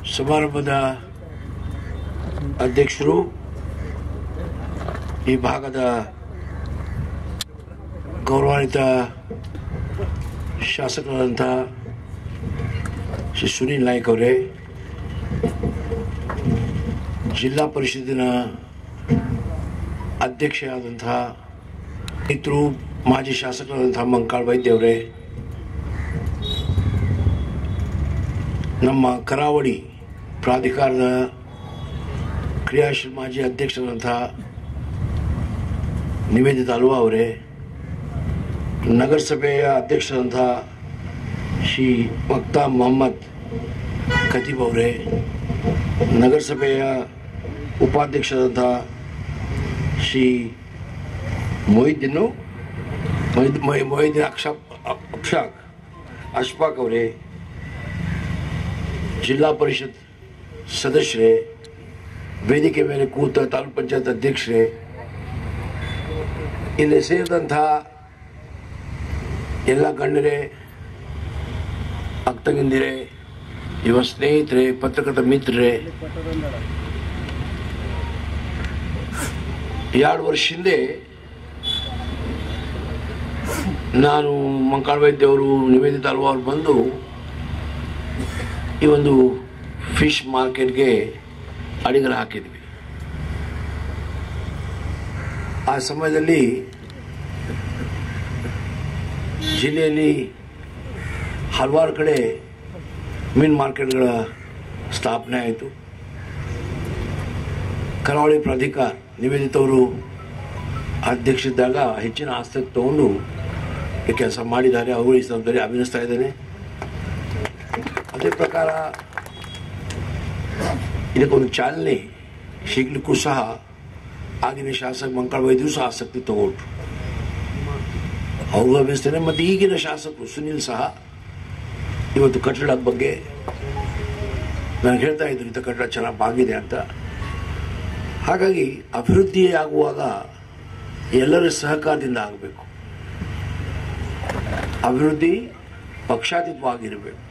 ಸಮಾರಂಭದ ಅಧ್ಯಕ್ಷರು ಈ ಭಾಗದ ಗೌರವಾನ್ವಿತ ಶಾಸಕರಾದಂಥ ಶ್ರೀ ಸುನೀಲ್ ನಾಯ್ಕ್ ಅವರೇ ಜಿಲ್ಲಾ ಪರಿಷತ್ತಿನ ಅಧ್ಯಕ್ಷರಾದಂತಹ ರೈತರು ಮಾಜಿ ಶಾಸಕರಾದಂತಹ ಮಂಕಾಳ್ ವೈದ್ಯ ಅವರೇ ನಮ್ಮ ಕರಾವಳಿ ಪ್ರಾಧಿಕಾರದ ಕ್ರಿಯಾಶೀಲ ಮಾಜಿ ಅಧ್ಯಕ್ಷರಾದಂತಹ ನಿವೇದಿತ ಅಲ್ವಾ ಅವರೇ ನಗರಸಭೆಯ ಅಧ್ಯಕ್ಷರಾದಂತಹ ಶ್ರೀ ಮಕ್ತಾ ಮೊಹಮ್ಮದ್ ಖತೀಬ್ ಅವರೇ ನಗರಸಭೆಯ ಉಪಾಧ್ಯಕ್ಷರಾದಂತಹ ಶ್ರೀ ಮೊಹಿದ್ದೀನು ಮೊಹಿದ್ ಮೊಹಿ- ಮೊಹಿದ್ದೀನ್ ಅಕ್ಷಾಪ್ ಅಕ್ಷಾಕ್ ಅಶ್ಫಾಕ್ ಅವರೇ ಜಿಲ್ಲಾ ಪರಿಷತ್ ಸದಸ್ಯರೇ ವೇದಿಕೆ ಮೇಲೆ ಕೂತ ತಾಲೂಕ್ ಪಂಚಾಯತ್ ಅಧ್ಯಕ್ಷರೇ ಇಲ್ಲಿ ಸೇರಿದಂತಹ ಎಲ್ಲ ಗಣ್ಯರೇ ಅಕ್ತಂಗಿಂದಿರೇ ಯುವ ಸ್ನೇಹಿತರೆ ಪತ್ರಕರ್ತ ಮಿತ್ರರೇ ಎರಡು ವರ್ಷ ಹಿಂದೆ ನಾನು ಮಂಕಾಳ್ ವೈದ್ಯ ಅವರು ನಿವೇದಿತ ಅಲ್ವಾ ಅವ್ರು ಬಂದು ಈ ಒಂದು ಫಿಶ್ ಮಾರ್ಕೆಟ್ಗೆ ಅಡಿಗರ ಹಾಕಿದ್ವಿ ಆ ಸಮಯದಲ್ಲಿ ಜಿಲ್ಲೆಯಲ್ಲಿ ಹಲವಾರು ಕಡೆ ಮೀನು ಮಾರ್ಕೆಟ್ಗಳ ಸ್ಥಾಪನೆ ಆಯಿತು ಕರಾವಳಿ ಪ್ರಾಧಿಕಾರ ನಿವೇದಿತವರು ಅಧ್ಯಕ್ಷರಿದ್ದಾಗ ಹೆಚ್ಚಿನ ಆಸಕ್ತಿ ತಗೊಂಡು ಈ ಕೆಲಸ ಮಾಡಿದ್ದಾರೆ ಅವರು ಈ ಸಂದರ್ಭದಲ್ಲಿ ಅಭಿನಯಿಸ್ತಾ ಇದ್ದೇನೆ ಅದೇ ಪ್ರಕಾರ ಇದಕ್ಕೊಂದು ಚಾಲನೆ ಸಿಗ್ಲಿಕ್ಕೂ ಸಹ ಆಗಿನ ಶಾಸಕ ಮಂಕಾಳ ವೈದ್ಯರು ಸಹ ಆಸಕ್ತಿ ತಗೊಂಡ್ರು ಅವ್ರಿಗೂ ಅಭಿನಯಿಸ್ತೇನೆ ಮತ್ತು ಈಗಿನ ಶಾಸಕರು ಸುನೀಲ್ ಸಹ ಇವತ್ತು ಕಟ್ಟಡದ ಬಗ್ಗೆ ನನಗೆ ಹೇಳ್ತಾ ಇದ್ರು ಇಂಥ ಕಟ್ಟಡ ಚೆನ್ನಾಗಿ ಬಾಗಿದೆ ಅಂತ ಹಾಗಾಗಿ ಅಭಿವೃದ್ಧಿ ಆಗುವಾಗ ಎಲ್ಲರ ಸಹಕಾರದಿಂದ ಆಗಬೇಕು ಅಭಿವೃದ್ಧಿ ಪಕ್ಷಾತೀತವಾಗಿರಬೇಕು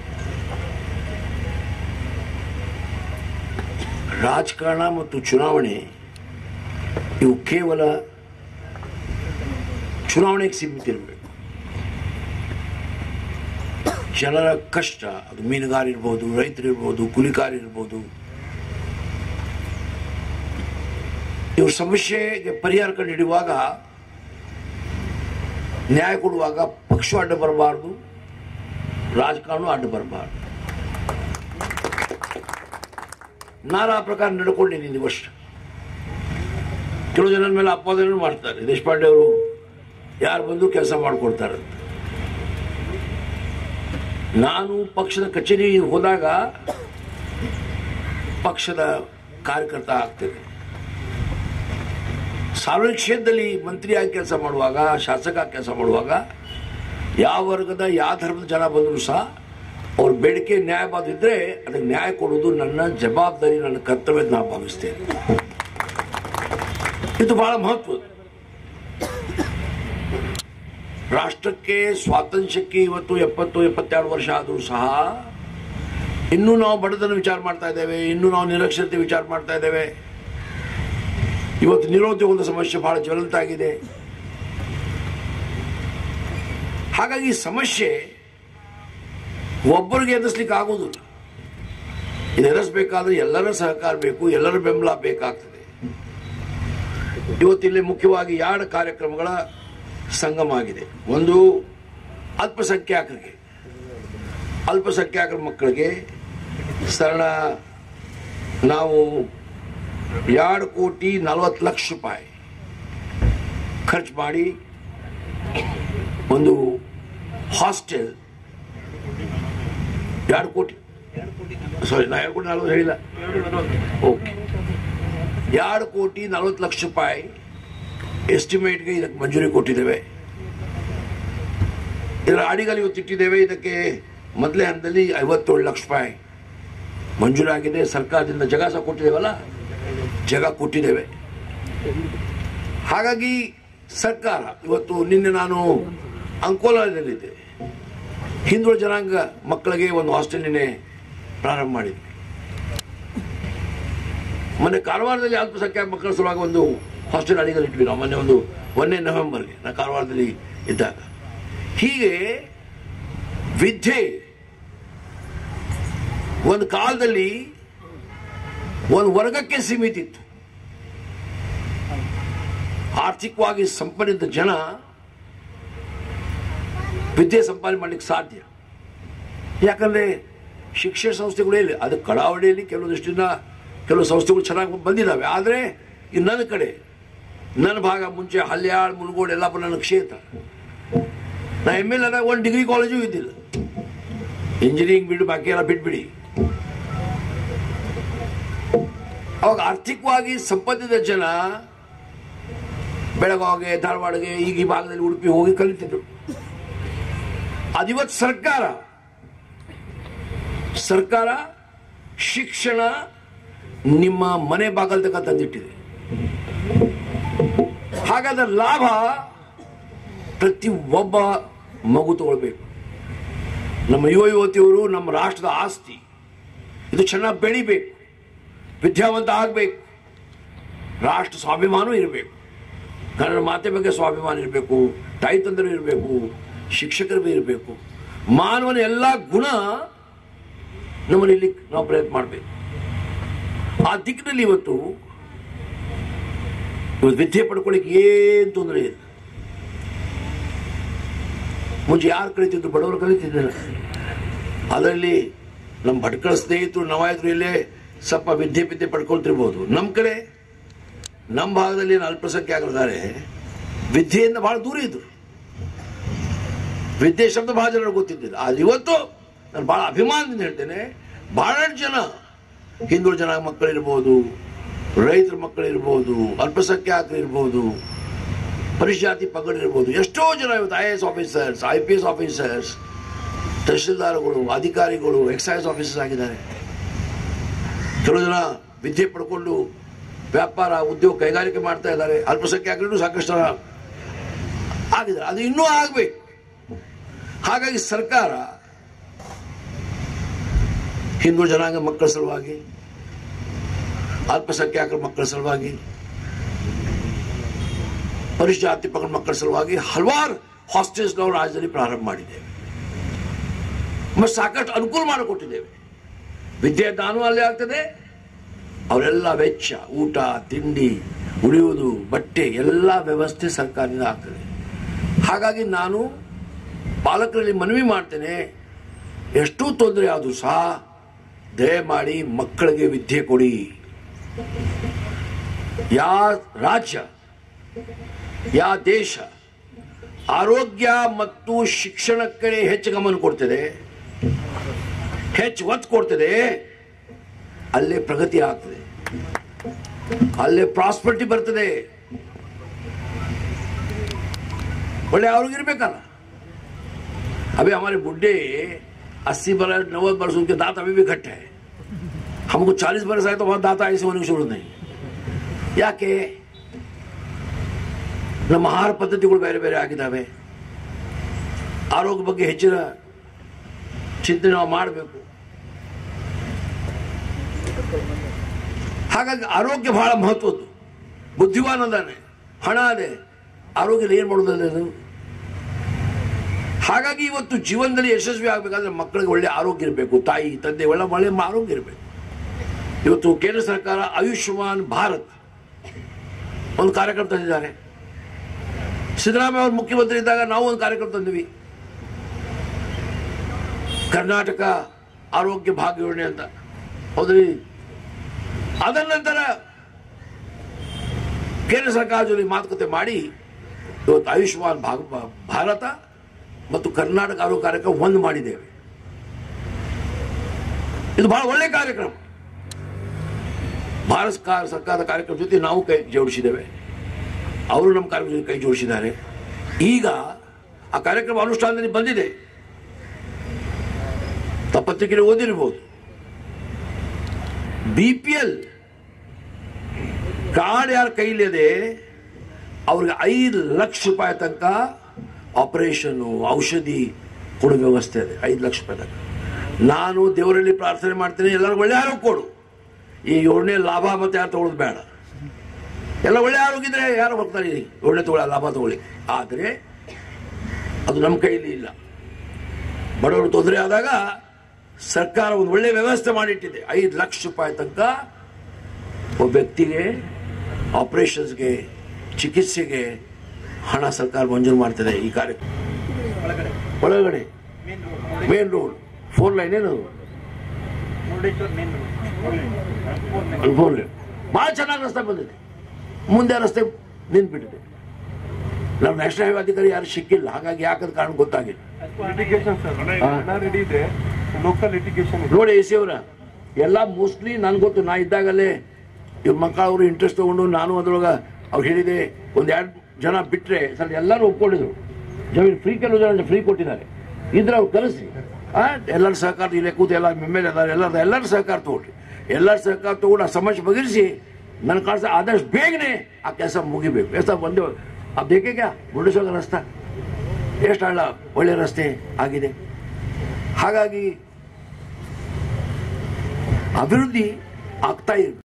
ರಾಜಕಾರಣ ಮತ್ತು ಚುನಾವಣೆ ಇವು ಕೇವಲ ಚುನಾವಣೆಗೆ ಸೀಮಿತ ಇರಬೇಕು ಜನರ ಕಷ್ಟ ಅದು ಮೀನುಗಾರ ಇರ್ಬೋದು ರೈತರಿರ್ಬೋದು ಕೂಲಿಕಾರ ಇರ್ಬೋದು ಇವ್ರ ಸಮಸ್ಯೆಗೆ ಪರಿಹಾರ ಕಂಡುಹಿಡಿಯುವಾಗ ನ್ಯಾಯ ಕೊಡುವಾಗ ಪಕ್ಷ ಅಡ್ಡ ಬರಬಾರ್ದು ರಾಜಕಾರಣ ಅಡ್ಡ ಬರಬಾರ್ದು ನಾನು ಆ ಪ್ರಕಾರ ನಡ್ಕೊಂಡಿದ್ದೀನಿ ವರ್ಷ ಕೆಲವು ಜನರ ಮೇಲೆ ಅಪಾದನೆ ಮಾಡ್ತಾರೆ ದೇಶಪಾಂಡೆ ಅವರು ಯಾರು ಬಂದು ಕೆಲಸ ಮಾಡಿಕೊಡ್ತಾರೆ ಅಂತ ನಾನು ಪಕ್ಷದ ಕಚೇರಿ ಹೋದಾಗ ಪಕ್ಷದ ಕಾರ್ಯಕರ್ತ ಆಗ್ತೇನೆ ಸಾರ್ವಜನಿಕ ಕ್ಷೇತ್ರದಲ್ಲಿ ಮಂತ್ರಿಯಾಗಿ ಕೆಲಸ ಮಾಡುವಾಗ ಶಾಸಕ ಕೆಲಸ ಮಾಡುವಾಗ ಯಾವ ವರ್ಗದ ಯಾವ ಧರ್ಮದ ಜನ ಬಂದರೂ ಸಹ ಅವ್ರ ಬೇಡಿಕೆ ನ್ಯಾಯವಾದಿದ್ರೆ ಅದಕ್ಕೆ ನ್ಯಾಯ ಕೊಡುವುದು ನನ್ನ ಜವಾಬ್ದಾರಿ ನನ್ನ ಕರ್ತವ್ಯ ನಾನು ಭಾವಿಸ್ತೇನೆ ಇದು ಬಹಳ ಮಹತ್ವ ರಾಷ್ಟ್ರಕ್ಕೆ ಸ್ವಾತಂತ್ರ್ಯಕ್ಕೆ ಇವತ್ತು ಎಪ್ಪತ್ತು ಎಪ್ಪತ್ತೆರಡು ವರ್ಷ ಆದರೂ ಸಹ ಇನ್ನೂ ನಾವು ಬಡತನ ವಿಚಾರ ಮಾಡ್ತಾ ಇದ್ದೇವೆ ಇನ್ನೂ ನಾವು ನಿರಕ್ಷರತೆ ವಿಚಾರ ಮಾಡ್ತಾ ಇದ್ದೇವೆ ಇವತ್ತು ನಿರುದ್ಯೋಗದ ಸಮಸ್ಯೆ ಬಹಳ ಜ್ವಲಂತ ಆಗಿದೆ ಹಾಗಾಗಿ ಈ ಸಮಸ್ಯೆ ಒಬ್ಬರಿಗೆ ಎದುರಿಸ್ಲಿಕ್ಕೆ ಆಗೋದಿಲ್ಲ ಇದು ಎದುರಿಸಬೇಕಾದ್ರೆ ಎಲ್ಲರ ಸಹಕಾರ ಬೇಕು ಎಲ್ಲರ ಬೆಂಬಲ ಬೇಕಾಗ್ತದೆ ಇವತ್ತಿಲ್ಲಿ ಮುಖ್ಯವಾಗಿ ಎರಡು ಕಾರ್ಯಕ್ರಮಗಳ ಸಂಗಮ ಆಗಿದೆ ಒಂದು ಅಲ್ಪಸಂಖ್ಯಾತರಿಗೆ ಅಲ್ಪಸಂಖ್ಯಾತರ ಮಕ್ಕಳಿಗೆ ಸರಳ ನಾವು ಎರಡು ಕೋಟಿ ನಲವತ್ತು ಲಕ್ಷ ರೂಪಾಯಿ ಖರ್ಚು ಮಾಡಿ ಒಂದು ಹಾಸ್ಟೆಲ್ ಎರಡು ಕೋಟಿ ಸಾರಿ ನಾ ಎರಡು ಕೋಟಿ ನಲ್ವತ್ತು ಹೇಳಿಲ್ಲ ಓಕೆ ಎರಡು ಕೋಟಿ ನಲವತ್ತು ಲಕ್ಷ ರೂಪಾಯಿ ಎಸ್ಟಿಮೇಟ್ಗೆ ಇದಕ್ಕೆ ಮಂಜೂರಿ ಕೊಟ್ಟಿದ್ದೇವೆ ಇದರ ಅಡಿಗಲ್ಲಿ ಇವತ್ತು ಇಟ್ಟಿದ್ದೇವೆ ಇದಕ್ಕೆ ಮೊದಲೇ ಹಂತದಲ್ಲಿ ಐವತ್ತೇಳು ಲಕ್ಷ ರೂಪಾಯಿ ಮಂಜೂರಾಗಿದೆ ಸರ್ಕಾರದಿಂದ ಜಗ ಸಹ ಕೊಟ್ಟಿದ್ದೇವಲ್ಲ ಜಗ ಕೊಟ್ಟಿದ್ದೇವೆ ಹಾಗಾಗಿ ಸರ್ಕಾರ ಇವತ್ತು ನಿನ್ನೆ ನಾನು ಅಂಕೋಲಾದಲ್ಲಿದ್ದೆ ಹಿಂದುಳಿದ ಜನಾಂಗ ಮಕ್ಕಳಿಗೆ ಒಂದು ಹಾಸ್ಟೆಲ್ ನಿನ್ನೆ ಪ್ರಾರಂಭ ಮಾಡಿದ್ವಿ ಮೊನ್ನೆ ಕಾರವಾರದಲ್ಲಿ ಅಲ್ಪಸಂಖ್ಯಾತ ಮಕ್ಕಳ ಸಲುವಾಗಿ ಒಂದು ಹಾಸ್ಟೆಲ್ ಅಡಿಗಲ್ಲಿ ಇಟ್ವಿ ನಾವು ಮೊನ್ನೆ ಒಂದು ಒಂದನೇ ನವೆಂಬರ್ಗೆ ನಾ ಕಾರವಾರದಲ್ಲಿ ಇದ್ದಾಗ ಹೀಗೆ ವಿದ್ಯೆ ಒಂದು ಕಾಲದಲ್ಲಿ ಒಂದು ವರ್ಗಕ್ಕೆ ಸೀಮಿತ ಇತ್ತು ಆರ್ಥಿಕವಾಗಿ ಸಂಪನ್ನಿದ್ದ ಜನ ವಿದ್ಯೆ ಸಂಪಾದನೆ ಮಾಡ್ಲಿಕ್ಕೆ ಸಾಧ್ಯ ಯಾಕಂದ್ರೆ ಶಿಕ್ಷಣ ಸಂಸ್ಥೆಗಳು ಇಲ್ಲ ಅದು ಕಡಾವಳಿಯಲ್ಲಿ ಕೆಲವು ದೃಷ್ಟಿಯಿಂದ ಕೆಲವು ಸಂಸ್ಥೆಗಳು ಚೆನ್ನಾಗಿ ಬಂದಿದ್ದಾವೆ ಆದರೆ ಈ ನನ್ನ ಕಡೆ ನನ್ನ ಭಾಗ ಮುಂಚೆ ಹಲ್ಯಾಳ್ ಮುಲ್ಗೋಡ್ ಎಲ್ಲ ನನ್ನ ಕ್ಷೇತ್ರ ನಾ ಎಮ್ ಎಲ್ ಆದಾಗ ಒಂದು ಡಿಗ್ರಿ ಕಾಲೇಜು ಇದ್ದಿಲ್ಲ ಇಂಜಿನಿಯರಿಂಗ್ ಬಿಟ್ಟು ಬಾಕಿ ಎಲ್ಲ ಬಿಟ್ಬಿಡಿ ಅವಾಗ ಆರ್ಥಿಕವಾಗಿ ಸಂಪತ್ತಿದ ಜನ ಬೆಳಗಾವಿಗೆ ಧಾರವಾಡಗೆ ಈಗ ಈ ಭಾಗದಲ್ಲಿ ಉಡುಪಿ ಹೋಗಿ ಕಲಿತಿದ್ರು ಅದಿವತ್ತು ಸರ್ಕಾರ ಸರ್ಕಾರ ಶಿಕ್ಷಣ ನಿಮ್ಮ ಮನೆ ಬಾಗಲ್ ತನಕ ತಂದಿಟ್ಟಿದೆ ಹಾಗಾದ್ರೆ ಲಾಭ ಪ್ರತಿ ಒಬ್ಬ ಮಗು ತಗೊಳ್ಬೇಕು ನಮ್ಮ ಯುವ ಯುವತಿಯವರು ನಮ್ಮ ರಾಷ್ಟ್ರದ ಆಸ್ತಿ ಇದು ಚೆನ್ನಾಗಿ ಬೆಳಿಬೇಕು ವಿದ್ಯಾವಂತ ಆಗಬೇಕು ರಾಷ್ಟ್ರ ಸ್ವಾಭಿಮಾನ ಇರಬೇಕು ಕನ್ನಡ ಮಾತೆ ಬಗ್ಗೆ ಸ್ವಾಭಿಮಾನ ಇರಬೇಕು ತಾಯಿ ತಂದರು ಇರಬೇಕು ಶಿಕ್ಷಕರು ಬಿ ಇರಬೇಕು ಮಾನವನ ಎಲ್ಲ ಗುಣ ನಮ್ಮಲ್ಲಿ ಇಲ್ಲಿ ನಾವು ಪ್ರಯತ್ನ ಮಾಡಬೇಕು ಆ ದಿಕ್ಕಿನಲ್ಲಿ ಇವತ್ತು ಇವತ್ತು ವಿದ್ಯೆ ಪಡ್ಕೊಳ್ಳಿಕ್ಕೆ ಏನು ತೊಂದರೆ ಇಲ್ಲ ಮುಂಚೆ ಯಾರು ಕಲಿತಿದ್ರು ಬಡವರು ಕಲಿತಿದ್ದಿಲ್ಲ ಅದರಲ್ಲಿ ನಮ್ಮ ಭಟ್ಕಳ ಸ್ನೇಹಿತರು ನವಾಯತರು ಇಲ್ಲೇ ಸ್ವಲ್ಪ ವಿದ್ಯೆ ವಿದ್ಯೆ ಪಡ್ಕೊಳ್ತಿರ್ಬೋದು ನಮ್ಮ ಕಡೆ ನಮ್ಮ ಭಾಗದಲ್ಲಿ ಏನು ಅಲ್ಪಸಂಖ್ಯಾತರಿದ್ದಾರೆ ವಿದ್ಯೆಯಿಂದ ಬಹಳ ದೂರ ಇದ್ರು ವಿದ್ಯೆ ಶಬ್ದ ಬಹಳ ಜನರು ಗೊತ್ತಿದ್ದಿಲ್ಲ ಆದ್ರೆ ಇವತ್ತು ನಾನು ಬಹಳ ಅಭಿಮಾನದಿಂದ ಹೇಳ್ತೇನೆ ಬಹಳಷ್ಟು ಜನ ಹಿಂದೂ ಜನ ಮಕ್ಕಳಿರ್ಬೋದು ರೈತರ ಮಕ್ಕಳಿರ್ಬೋದು ಅಲ್ಪಸಂಖ್ಯಾತರು ಇರ್ಬೋದು ಪರಿಶಾತಿ ಪಂಗಡಿರ್ಬೋದು ಎಷ್ಟೋ ಜನ ಇವತ್ತು I A S officers I P S officers ತಹಶೀಲ್ದಾರ್ಗಳು ಅಧಿಕಾರಿಗಳು ಎಕ್ಸೈಸ್ ಆಫೀಸರ್ಸ್ ಆಗಿದ್ದಾರೆ ಕೆಲವು ಜನ ವಿದ್ಯೆ ಪಡ್ಕೊಂಡು ವ್ಯಾಪಾರ ಉದ್ಯೋಗ ಕೈಗಾರಿಕೆ ಮಾಡ್ತಾ ಇದ್ದಾರೆ ಅಲ್ಪಸಂಖ್ಯಾತರು ಸಾಕಷ್ಟು ಜನ ಆಗಿದ್ದಾರೆ ಅದು ಇನ್ನೂ ಆಗಬೇಕು ಹಾಗಾಗಿ ಸರ್ಕಾರ ಹಿಂದೂ ಜನಾಂಗ ಮಕ್ಕಳ ಸಲುವಾಗಿ ಅಲ್ಪಸಂಖ್ಯಾತರ ಮಕ್ಕಳ ಸಲುವಾಗಿ ಪರಿಶಾತಿ ಪಂಗಡ ಮಕ್ಕಳ ಸಲುವಾಗಿ ಹಲವಾರು ಹಾಸ್ಟೆಲ್ಸ್ ನಾವು ರಾಜ್ಯದಲ್ಲಿ ಪ್ರಾರಂಭ ಮಾಡಿದ್ದೇವೆ ಮತ್ತು ಸಾಕಷ್ಟು ಅನುಕೂಲ ಮಾಡಿಕೊಟ್ಟಿದ್ದೇವೆ ವಿದ್ಯಾದಾನೂ ಅಲ್ಲೇ ಆಗ್ತದೆ ಅವರೆಲ್ಲ ವೆಚ್ಚ ಊಟ ತಿಂಡಿ ಉಳಿಯುವುದು ಬಟ್ಟೆ ಎಲ್ಲ ವ್ಯವಸ್ಥೆ ಸರ್ಕಾರದಿಂದ ಆಗ್ತದೆ ಹಾಗಾಗಿ ನಾನು ಪಾಲಕರಲ್ಲಿ ಮನವಿ ಮಾಡ್ತೇನೆ ಎಷ್ಟೂ ತೊಂದರೆ ಆದರೂ ಸಹ ದಯಮಾಡಿ ಮಕ್ಕಳಿಗೆ ವಿದ್ಯೆ ಕೊಡಿ ಯಾ ರಾಜ್ಯ ಯಾ ದೇಶ ಆರೋಗ್ಯ ಮತ್ತು ಶಿಕ್ಷಣಕ್ಕೆ ಹೆಚ್ಚು ಗಮನ ಕೊಡ್ತದೆ ಹೆಚ್ಚು ಒತ್ತು ಕೊಡ್ತದೆ ಅಲ್ಲೇ ಪ್ರಗತಿ ಆಗ್ತದೆ ಅಲ್ಲೇ ಪ್ರಾಸ್ಪರಿಟಿ ಬರ್ತದೆ ಒಳ್ಳೆ आरोग्य ಇರಬೇಕಲ್ಲ अभी हमारे बुढ़े अस्सी बरस नब्बे बरस उनके दांत अभी भी घट है हमको चालीस बरस आए तो वहां दांत ऐसे होने की जरूरत नहीं ಯಾಕೆ ನಮ್ಮ ಆಹಾರ ಪದ್ಧತಿಗಳು ಬೇರೆ ಬೇರೆ ಆಗಿದ್ದಾವೆ ಆರೋಗ್ಯ ಬಗ್ಗೆ ಹೆಚ್ಚಿನ ಚಿಂತನೆ ನಾವು ಮಾಡಬೇಕು ಹಾಗಾಗಿ ಆರೋಗ್ಯ ಬಹಳ ಮಹತ್ವದ್ದು ಬುದ್ಧಿವಾನ ಅದಾನೆ ಹಣ ಅದೇ ಆರೋಗ್ಯ ಏನು ಮಾಡೋದಲ್ಲ ಅದು ಹಾಗಾಗಿ ಇವತ್ತು ಜೀವನದಲ್ಲಿ ಯಶಸ್ವಿ ಆಗಬೇಕಾದ್ರೆ ಮಕ್ಕಳಿಗೆ ಒಳ್ಳೆ ಆರೋಗ್ಯ ಇರಬೇಕು ತಾಯಿ ತಂದೆ ಒಳ್ಳೆ ಒಳ್ಳೆ ಆರೋಗ್ಯ ಇರಬೇಕು ಇವತ್ತು ಕೇಂದ್ರ ಸರ್ಕಾರ ಆಯುಷ್ಮಾನ್ ಭಾರತ್ ಒಂದು ಕಾರ್ಯಕ್ರಮ ತಂದಿದ್ದಾರೆ ಸಿದ್ದರಾಮಯ್ಯ ಅವರು ಮುಖ್ಯಮಂತ್ರಿ ಇದ್ದಾಗ ನಾವು ಒಂದು ಕಾರ್ಯಕ್ರಮ ತಂದ್ವಿ ಕರ್ನಾಟಕ ಆರೋಗ್ಯ ಭಾಗ್ಯ ಯೋಜನೆ ಅಂತ ಹೌದ್ರಿ ಅದರ ನಂತರ ಕೇಂದ್ರ ಸರ್ಕಾರ ಜೊತೆ ಮಾತುಕತೆ ಮಾಡಿ ಇವತ್ತು ಆಯುಷ್ಮಾನ್ ಭಾಗ ಭಾರತ ಮತ್ತು ಕರ್ನಾಟಕ ಆರೋಗ್ಯ ಕಾರ್ಯಕ್ರಮ ಒಂದು ಮಾಡಿದ್ದೇವೆ ಇದು ಬಹಳ ಒಳ್ಳೆ ಕಾರ್ಯಕ್ರಮ ಭಾರತ ಕಾ- ಸರ್ಕಾರದ ಕಾರ್ಯಕ್ರಮ ಜೊತೆ ನಾವು ಕೈ ಜೋಡಿಸಿದ್ದೇವೆ ಅವರು ನಮ್ಮ ಕಾರ್ಯಕ್ರಮ ಜೊತೆ ಕೈ ಜೋಡಿಸಿದ್ದಾರೆ ಈಗ ಆ ಕಾರ್ಯಕ್ರಮ ಅನುಷ್ಠಾನದಲ್ಲಿ ಬಂದಿದೆ ತಪ್ಪತ್ತಿಗೆ ಓದಿರ್ಬೋದು ಬಿ ಪಿ ಎಲ್ ಕಾರ್ಡ್ ಯಾರ ಕೈಲಿದೆ ಅವ್ರಿಗೆ ಐದು ಲಕ್ಷ ರೂಪಾಯಿ ತನಕ ಆಪರೇಷನ್ನು ಔಷಧಿ ಕೊಡೋ ವ್ಯವಸ್ಥೆ ಇದೆ ಐದು ಲಕ್ಷ ರೂಪಾಯಿ ತನಕ ನಾನು ದೇವರಲ್ಲಿ ಪ್ರಾರ್ಥನೆ ಮಾಡ್ತೇನೆ ಎಲ್ಲರಿಗೂ ಒಳ್ಳೆ ಆರೋಗ್ಯ ಕೊಡು ಈ ಏಳನೇ ಲಾಭ ಮತ್ತೆ ಯಾರು ತಗೊಳ್ಳೋದು ಬೇಡ ಎಲ್ಲ ಒಳ್ಳೆ ಆರೋಗ್ಯ ಇದ್ರೆ ಯಾರು ಹೋಗ್ತಾರೆ ಈ ಏಳನೇ ತಗೊಳ್ಳಿ ಲಾಭ ತಗೊಳ್ಳಿ ಆದರೆ ಅದು ನಮ್ಮ ಕೈಯಲ್ಲಿ ಇಲ್ಲ ಬಡವರು ತೊಂದರೆ ಆದಾಗ ಸರ್ಕಾರ ಒಂದು ಒಳ್ಳೆ ವ್ಯವಸ್ಥೆ ಮಾಡಿಟ್ಟಿದೆ ಐದು ಲಕ್ಷ ರೂಪಾಯಿ ತನಕ ಒಬ್ಬ ವ್ಯಕ್ತಿಗೆ ಆಪರೇಷನ್ಸ್ಗೆ ಚಿಕಿತ್ಸೆಗೆ ಹಣ ಸರ್ಕಾರ ಮಂಜೂರು ಮಾಡ್ತದೆ ಈ ಕಾರ್ಯಕ್ರಮ ಒಳಗಡೆ ಒಳಗಡೆ main road main road four lane ಏನು ಮುರುಡೇಶ್ವರ್ ಮೇನ್ ರೋಡ್ ಅಲ್ಲಿ ಫೋರ್ ಲೈನ್ ಭಾಳ ಚೆನ್ನಾಗಿ ರಸ್ತೆ ಬಂದಿದೆ ಮುಂದೆ ರಸ್ತೆ ನಿಂತ್ಬಿಟ್ಟಿದೆ ನಮ್ಮ ನ್ಯಾಷನಲ್ ಹೈವೇ ಅಧಿಕಾರಿ ಯಾರು ಸಿಕ್ಕಿಲ್ಲ ಹಾಗಾಗಿ ಯಾಕಂತ ಕಾರಣ ಗೊತ್ತಾಗಿಲ್ಲ ಲಿಟಿಗೇಷನ್ ಸರ್ ಹಣ ರೆಡಿ ಇದೆ ಲೋಕಲ್ ಲಿಟಿಗೇಷನ್ ಇದೆ ನೋಡಿ ಎ ಸಿ ಅವರ ಎಲ್ಲ ಮೋಸ್ಟ್ಲಿ ನನ್ಗೆ ಗೊತ್ತು ನಾ ಇದ್ದಾಗಲೇ ಇವ್ರ ಮಕ್ಕಳವರು ಇಂಟ್ರೆಸ್ಟ್ ತಗೊಂಡು ನಾನು ಅದ್ರೊಳಗೆ ಅವ್ರು ಹೇಳಿದೆ ಒಂದು ಎರಡು ಜನ ಬಿಟ್ಟರೆ ಸರ್ ಎಲ್ಲರೂ ಒಪ್ಕೊಂಡಿದ್ರು ಜಮೀನು ಫ್ರೀ ಕೆಲವು ಜನ ಫ್ರೀ ಕೊಟ್ಟಿದ್ದಾರೆ ಇದ್ರೆ ಅವ್ರು ಕಲಿಸಿ ಎಲ್ಲರ ಸಹಕಾರ ಇಲ್ಲೇ ಕೂತು ಎಲ್ಲ ಎಮ್ ಎಲ್ ಎದಾರೆ ಎಲ್ಲರ ಎಲ್ಲರ ಸಹಕಾರ ತಗೊಳ್ರಿ ಎಲ್ಲರ ಸಹಕಾರ ತಗೊಂಡು ಆ ಸಮಸ್ಯೆ ಬಗೆಹರಿಸಿ ನನ್ನ ಕಾಣಿಸ ಆದಷ್ಟು ಬೇಗನೆ ಆ ಕೆಲಸ ಮುಗಿಬೇಕು ಎಷ್ಟ ಬಂದು ಆ ಬೇಕೇ ಮುರುಡೇಶ್ವರ ರಸ್ತೆ ಎಷ್ಟು ಹಳ್ಳ ಒಳ್ಳೆ ರಸ್ತೆ ಆಗಿದೆ ಹಾಗಾಗಿ ಅಭಿವೃದ್ಧಿ ಆಗ್ತಾ ಇದೆ